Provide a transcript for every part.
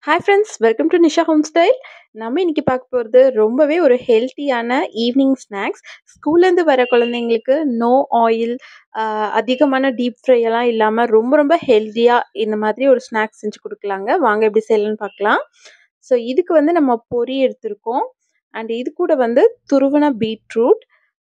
hi friends welcome to Nisha home style நம்ம இன்னைக்கு பார்க்க போகிறது ரொம்பவே ஒரு ஹெல்த்தியான ஈவினிங் ஸ்நாக்ஸ் ஸ்கூல்லேருந்து வர குழந்தைங்களுக்கு நோ ஆயில் அதிகமான டீப் ஃப்ரை எல்லாம் இல்லாமல் ரொம்ப ரொம்ப ஹெல்த்தியாக இந்த மாதிரி ஒரு ஸ்நாக்ஸ் செஞ்சு கொடுக்கலாங்க வாங்க எப்படி செய்யலாம்னு பார்க்கலாம் ஸோ இதுக்கு வந்து நம்ம பொரி எடுத்திருக்கோம் அண்ட் இது கூட வந்து துருவன பீட்ரூட்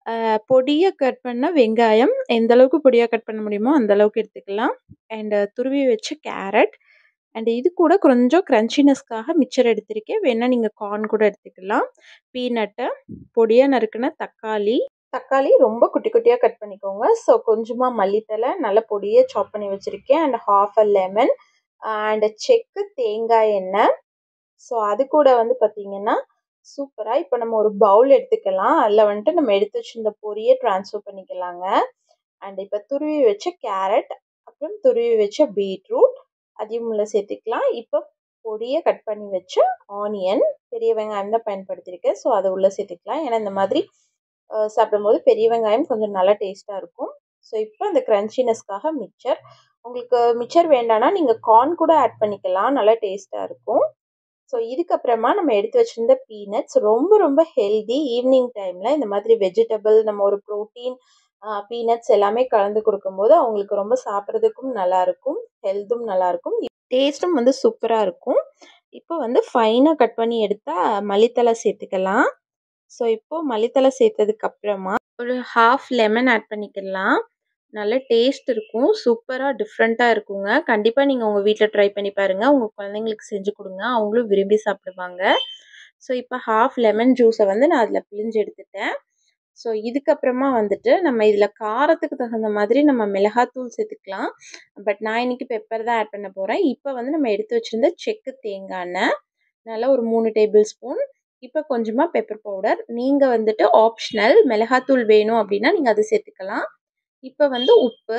பொடியாக கட் பண்ண வெங்காயம் எந்த அளவுக்கு பொடியாக கட் பண்ண முடியுமோ அந்த அளவுக்கு எடுத்துக்கலாம் அண்ட் துருவி வச்ச கேரட் அண்ட் இது கூட கொஞ்சம் க்ரன்ச்சினஸ்க்காக மிச்சர் எடுத்திருக்கேன் வேணால் நீங்கள் கார்ன் கூட எடுத்துக்கலாம் பீனட்டு பொடியாக நறுக்கின தக்காளி தக்காளி ரொம்ப குட்டி குட்டியாக கட் பண்ணிக்கோங்க ஸோ கொஞ்சமாக மல்லித்தலை நல்ல பொடியை சாப் பண்ணி வச்சுருக்கேன் and half a lemon and செக்கு தேங்காய் எண்ணெய் ஸோ அது கூட வந்து பார்த்திங்கன்னா சூப்பராக இப்போ நம்ம ஒரு பவுல் எடுத்துக்கலாம் அதில் வந்துட்டு நம்ம எடுத்து வச்சுருந்த பொரியை ட்ரான்ஸ்ஃபர் பண்ணிக்கலாங்க அண்ட் இப்போ துருவி வச்ச கேரட் அப்புறம் துருவி வச்ச பீட்ரூட் அதையும் உள்ள சேர்த்துக்கலாம் இப்போ பொடியை கட் பண்ணி வச்ச ஆனியன் பெரிய வெங்காயம் தான் பயன்படுத்தியிருக்கேன் ஸோ அதை உள்ளே சேர்த்துக்கலாம் ஏன்னா இந்த மாதிரி சாப்பிடும்போது பெரிய வெங்காயம் கொஞ்சம் நல்லா டேஸ்ட்டாக இருக்கும் ஸோ இப்போ அந்த க்ரன்ச்சினஸ்க்காக மிக்சர் உங்களுக்கு மிக்சர் வேண்டாம்னா நீங்கள் கார்ன் கூட ஆட் பண்ணிக்கலாம் நல்லா டேஸ்ட்டாக இருக்கும் ஸோ இதுக்கப்புறமா நம்ம எடுத்து வச்சுருந்த பீனட்ஸ் ரொம்ப ரொம்ப ஹெல்தி ஈவினிங் டைமில் இந்த மாதிரி வெஜிடபிள் நம்ம ஒரு ப்ரோட்டீன் பீனட்ஸ் எல்லாமே கலந்து கொடுக்கும்போது அவங்களுக்கு ரொம்ப சாப்பிட்றதுக்கும் நல்லாயிருக்கும் ஹெல்த்தும் நல்லாயிருக்கும் டேஸ்ட்டும் வந்து சூப்பராக இருக்கும் இப்போ வந்து ஃபைனாக கட் பண்ணி எடுத்தால் மல்லித்தலை சேர்த்துக்கலாம் ஸோ இப்போது மல்லித்தலை சேர்த்ததுக்கு அப்புறமா ஒரு ஹாஃப் லெமன் ஆட் பண்ணிக்கலாம் நல்ல டேஸ்ட் இருக்கும் சூப்பராக டிஃப்ரெண்ட்டாக இருக்குங்க கண்டிப்பாக நீங்கள் உங்கள் வீட்டில் ட்ரை பண்ணி பாருங்கள் உங்கள் குழந்தைங்களுக்கு செஞ்சு கொடுங்க அவங்களும் விரும்பி சாப்பிடுவாங்க ஸோ இப்போ ஹாஃப் லெமன் ஜூஸை வந்து நான் அதில் பிழிஞ்சு எடுத்துட்டேன் ஸோ இதுக்கப்புறமா வந்துட்டு நம்ம இதில் காரத்துக்கு தகுந்த மாதிரி நம்ம மிளகாத்தூள் சேர்த்துக்கலாம் பட் நான் இன்றைக்கி பெப்பர் தான் ஆட் பண்ண போகிறேன் இப்போ வந்து நம்ம எடுத்து வச்சுருந்த செக்கு தேங்காய் எண்ணெய் நல்லா ஒரு மூணு டேபிள் ஸ்பூன் இப்போ கொஞ்சமாக பெப்பர் பவுடர் நீங்கள் வந்துட்டு ஆப்ஷனல் மிளகாத்தூள் வேணும் அப்படின்னா நீங்கள் அதை சேர்த்துக்கலாம் இப்போ வந்து உப்பு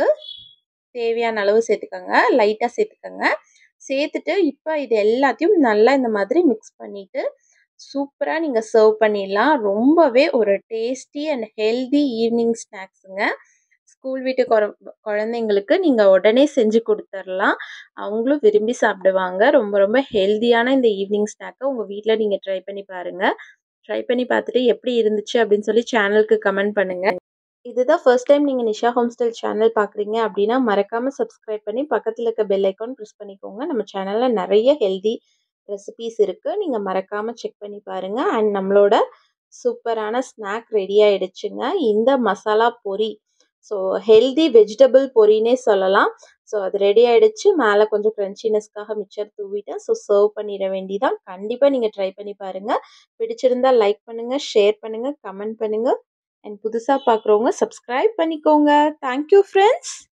தேவையான அளவு சேர்த்துக்கோங்க லைட்டாக சேர்த்துக்கோங்க சேர்த்துட்டு இப்போ இது எல்லாத்தையும் நல்லா இந்த மாதிரி மிக்ஸ் பண்ணிவிட்டு சூப்பராக நீங்கள் சர்வ் பண்ணிடலாம் ரொம்பவே ஒரு டேஸ்டி அண்ட் ஹெல்தி ஈவினிங் ஸ்நாக்ஸுங்க ஸ்கூல் வீட்டு குழந்தைங்களுக்கு நீங்கள் உடனே செஞ்சு கொடுத்துர்லாம் அவங்களும் விரும்பி சாப்பிடுவாங்க ரொம்ப ரொம்ப ஹெல்த்தியான இந்த ஈவினிங் ஸ்நாக்கை உங்கள் வீட்டில் நீங்கள் ட்ரை பண்ணி பாருங்கள் ட்ரை பண்ணி பார்த்துட்டு எப்படி இருந்துச்சு அப்படின்னு சொல்லி சேனலுக்கு கமெண்ட் பண்ணுங்கள் இதுதான் ஃபர்ஸ்ட் டைம் நீங்கள் நிஷா ஹோம் ஸ்டைல் சேனல் பார்க்குறீங்க அப்படின்னா மறக்காமல் சப்ஸ்கிரைப் பண்ணி பக்கத்தில் இருக்க பெல் ஐக்கான் ப்ரெஸ் பண்ணிக்கோங்க நம்ம சேனலில் நிறைய ஹெல்தி ரெசிபீஸ் இருக்குது நீங்கள் மறக்காமல் செக் பண்ணி பாருங்கள் அண்ட் நம்மளோட சூப்பரான ஸ்நாக் ரெடி ஆகிடுச்சுங்க இந்த மசாலா பொரி ஸோ ஹெல்தி வெஜிடபிள் பொரினே சொல்லலாம் ஸோ அது ரெடி ஆகிடுச்சு மேலே கொஞ்சம் க்ரன்ச்சினஸ்க்காக மிச்சர் தூவிட்டேன் ஸோ சர்வ் பண்ணிட வேண்டிதான் கண்டிப்பாக நீங்கள் ட்ரை பண்ணி பாருங்கள் பிடிச்சிருந்தா லைக் பண்ணுங்கள் ஷேர் பண்ணுங்கள் கமெண்ட் பண்ணுங்கள் அண்ட் புதுசாக பார்க்குறவங்க சப்ஸ்கிரைப் பண்ணிக்கோங்க தேங்க்யூ ஃப்ரெண்ட்ஸ்